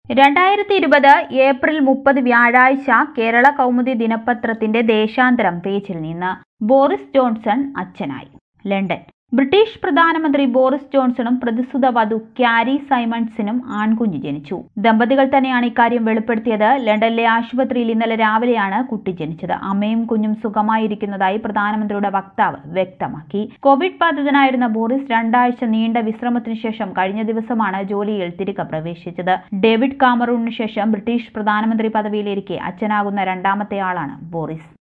രണ്ടായിരത്തി ഇരുപത് ഏപ്രിൽ മുപ്പത് വ്യാഴാഴ്ച കേരള കൗമുദി ദിനപത്രത്തിന്റെ ദേശാന്തരം പേജിൽ നിന്ന് ബോറിസ് ജോൺസൺ അച്ഛനായി ലണ്ടൻ ബ്രിട്ടീഷ് പ്രധാനമന്ത്രി ബോറിസ് ജോൺസണും പ്രതിസുത വധു ക്യാരി സൈമൺസിനും ആൺകുഞ്ഞ് ജനിച്ചു ദമ്പതികൾ തന്നെയാണ് ഇക്കാര്യം വെളിപ്പെടുത്തിയത് ലണ്ടനിലെ ആശുപത്രിയിൽ ഇന്നലെ രാവിലെയാണ് കുട്ടി ജനിച്ചത് അമ്മയും കുഞ്ഞും സുഖമായിരിക്കുന്നതായി പ്രധാനമന്ത്രിയുടെ വക്താവ് വ്യക്തമാക്കി കോവിഡ് ബാധിതനായിരുന്ന ബോറിസ് രണ്ടാഴ്ച നീണ്ട വിശ്രമത്തിനു ശേഷം കഴിഞ്ഞ ദിവസമാണ് ജോലിയിൽ തിരികെ പ്രവേശിച്ചത് ഡേവിഡ് കാമറൂണിന് ശേഷം ബ്രിട്ടീഷ് പ്രധാനമന്ത്രി പദവിയിലിരിക്കെ അച്ഛനാകുന്ന രണ്ടാമത്തെ ആളാണ് ബോറിസ്